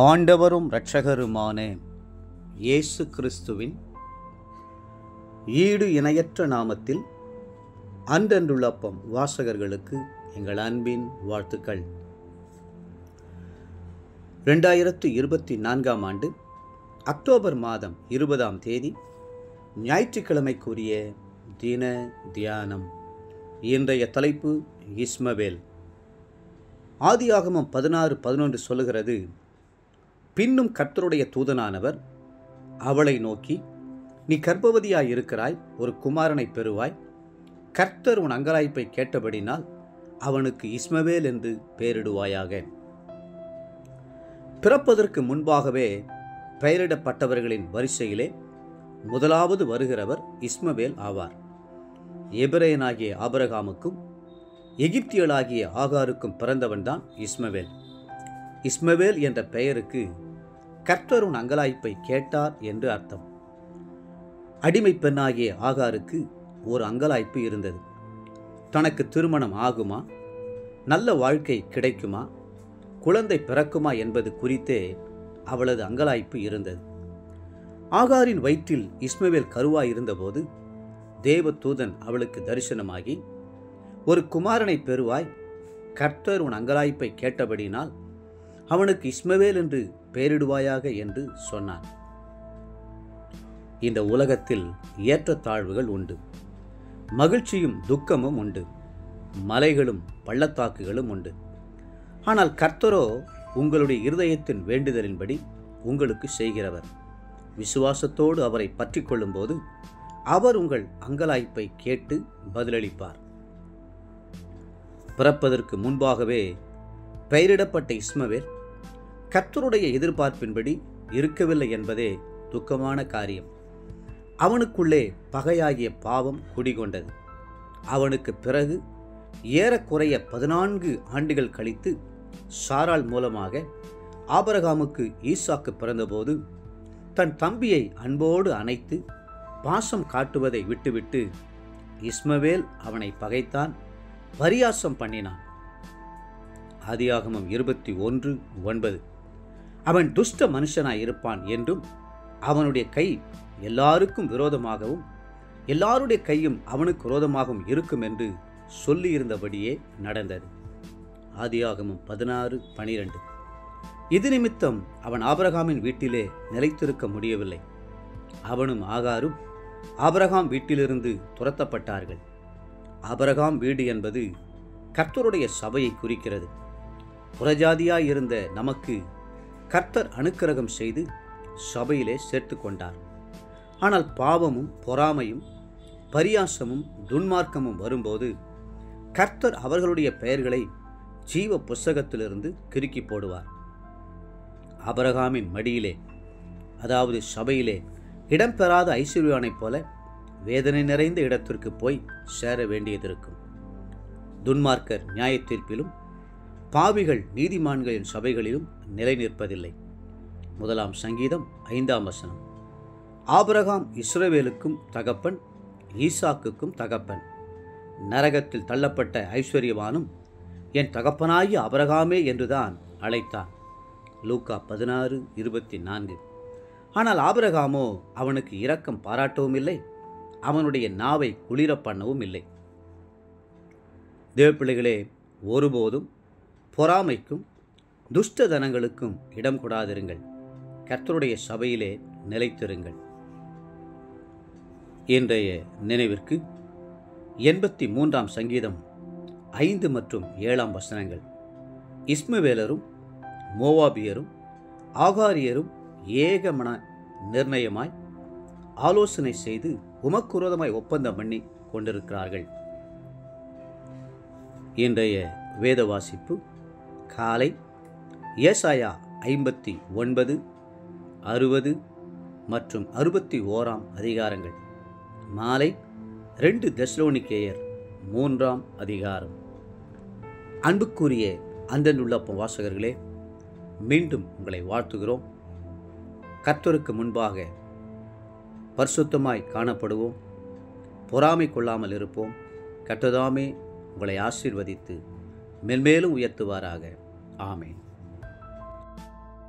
ஆண்டவரும் இரட்சகருமான இயேசு கிறிஸ்துவின் ஈடு இணையற்ற நாமத்தில் அன்றன்றுள்ளப்பம் வாசகர்களுக்கு எங்கள் அன்பின் வாழ்த்துக்கள் ரெண்டாயிரத்து இருபத்தி நான்காம் ஆண்டு அக்டோபர் மாதம் இருபதாம் தேதி ஞாயிற்றுக்கிழமைக்குரிய தின தியானம் இன்றைய தலைப்பு இஸ்மவேல் ஆதியாகமம் பதினாறு பதினொன்று சொல்லுகிறது பின்னும் கர்த்தருடைய தூதனானவர் அவளை நோக்கி நீ கர்ப்பவதியாய் இருக்கிறாய் ஒரு குமாரனை பெறுவாய் கர்த்தர் உன் அங்கலாய்ப்பை கேட்டபடினால் அவனுக்கு இஸ்மவேல் என்று பெயரிடுவாயாக பிறப்பதற்கு முன்பாகவே பெயரிடப்பட்டவர்களின் வரிசையிலே முதலாவது வருகிறவர் இஸ்மவேல் ஆவார் எபிரேயனாகிய ஆபரகாமுக்கும் எகிப்தியலாகிய ஆகாருக்கும் பிறந்தவன்தான் இஸ்மவேல் இஸ்மவேல் என்ற பெயருக்கு கர்த்தருன் அங்கலாய்ப்பை கேட்டார் என்று அர்த்தம் அடிமை பெண்ணாகிய ஆகாருக்கு ஒரு அங்கலாய்ப்பு இருந்தது தனக்கு திருமணம் ஆகுமா நல்ல வாழ்க்கை கிடைக்குமா குழந்தை பிறக்குமா என்பது குறித்தே அவளது அங்கலாய்ப்பு இருந்தது ஆகாரின் வயிற்றில் இஸ்மவேல் கருவாய் இருந்தபோது தேவதூதன் அவளுக்கு தரிசனமாகி ஒரு குமாரனை பெறுவாய் கர்த்தர் உன் அங்கலாய்ப்பை கேட்டபடினால் அவனுக்கு இஸ்மவேல் என்று பெயரிடுவாயாக என்று சொன்னான் இந்த உலகத்தில் ஏற்றத்தாழ்வுகள் உண்டு மகிழ்ச்சியும் துக்கமும் உண்டு மலைகளும் பள்ளத்தாக்குகளும் உண்டு ஆனால் கர்த்தரோ உங்களுடைய இருதயத்தின் வேண்டுதலின்படி உங்களுக்கு செய்கிறவர் விசுவாசத்தோடு அவரை பற்றி கொள்ளும்போது அவர் உங்கள் அங்கலாய்ப்பை கேட்டு பதிலளிப்பார் பிறப்பதற்கு முன்பாகவே பெயரிடப்பட்ட இஸ்மவேல் கர்த்தருடைய எதிர்பார்ப்பின்படி இருக்கவில்லை என்பதே துக்கமான காரியம் அவனுக்குள்ளே பகையாகிய பாவம் குடிகொண்டது அவனுக்கு பிறகு ஏறக்குறைய பதினான்கு ஆண்டுகள் கழித்து சாராள் மூலமாக ஆபரகாமுக்கு ஈசாக்கு பிறந்தபோது தன் தம்பியை அன்போடு அணைத்து பாசம் காட்டுவதை விட்டுவிட்டு இஸ்மவேல் அவனை பகைத்தான் பரியாசம் பண்ணினான் ஆதியாகமம் இருபத்தி ஒன்று ஒன்பது அவன் துஷ்ட மனுஷனாய் இருப்பான் என்றும் அவனுடைய கை எல்லாருக்கும் விரோதமாகவும் எல்லாருடைய கையும் அவனுக்கு விரோதமாகவும் இருக்கும் என்று சொல்லியிருந்தபடியே நடந்தது ஆதியாகமம் பதினாறு பனிரெண்டு இது நிமித்தம் அவன் ஆபரகாமின் வீட்டிலே நிலைத்திருக்க முடியவில்லை அவனும் ஆகாரும் ஆபரகாம் வீட்டிலிருந்து துரத்தப்பட்டார்கள் ஆபரகாம் வீடு என்பது கர்த்தருடைய சபையை குறிக்கிறது புறஜாதியாய் இருந்த நமக்கு கர்த்தர் அனுக்கிரகம் செய்து சபையிலே சேர்த்து கொண்டார் ஆனால் பாவமும் பொறாமையும் பரியாசமும் துன்மார்க்கமும் வரும்போது கர்த்தர் அவர்களுடைய பெயர்களை ஜீவ புஸ்தகத்திலிருந்து கிறுக்கி போடுவார் அபரகாமின் மடியிலே அதாவது சபையிலே இடம்பெறாத ஐஸ்வர்யானைப் போல வேதனை நிறைந்த இடத்திற்கு போய் சேர வேண்டியதிருக்கும் துன்மார்க்கர் நியாய தீர்ப்பிலும் பாவிகள் நீதிமான்களின் சபைகளிலும் நிலை நிற்பதில்லை முதலாம் சங்கீதம் ஐந்தாம் வசனம் ஆபரகாம் இஸ்ரவேலுக்கும் தகப்பன் ஈசாக்குக்கும் தகப்பன் நரகத்தில் தள்ளப்பட்ட ஐஸ்வர்யவானும் என் தகப்பனாகிய அபரகாமே என்றுதான் அழைத்தான் லூக்கா பதினாறு இருபத்தி நான்கு ஆனால் ஆபரகாமோ அவனுக்கு இரக்கம் பாராட்டவும் இல்லை அவனுடைய நாவை குளிர பண்ணவும் இல்லை தேவப்பிள்ளைகளே ஒருபோதும் பொறாமைக்கும் துஷ்டதனங்களுக்கும் இடம் கொடாதிருங்கள் கர்த்தருடைய சபையிலே நிலைத்திருங்கள் இன்றைய நினைவிற்கு எண்பத்தி மூன்றாம் சங்கீதம் ஐந்து மற்றும் ஏழாம் வசனங்கள் இஸ்மவேலரும் மோவாபியரும் ஆகாரியரும் ஏகமன நிர்ணயமாய் ஆலோசனை செய்து உமக்குரோதமாய் ஒப்பந்தம் பண்ணி கொண்டிருக்கிறார்கள் இன்றைய வேத வாசிப்பு காலை ஏசாயா ஐம்பத்தி ஒன்பது அறுபது மற்றும் அறுபத்தி ஓராம் அதிகாரங்கள் மாலை ரெண்டு தெஸ்லோனிக்கேயர் மூன்றாம் அதிகாரம் அன்புக்குரிய அந்தனுள்ள வாசகர்களே மீண்டும் உங்களை வாழ்த்துகிறோம் கர்த்தருக்கு முன்பாக பரிசுத்தமாய் காணப்படுவோம் பொறாமை கொள்ளாமல் இருப்போம் கர்த்ததாமே உங்களை ஆசீர்வதித்து மென்மேலும் உயர்த்துவாராக ஆமேன்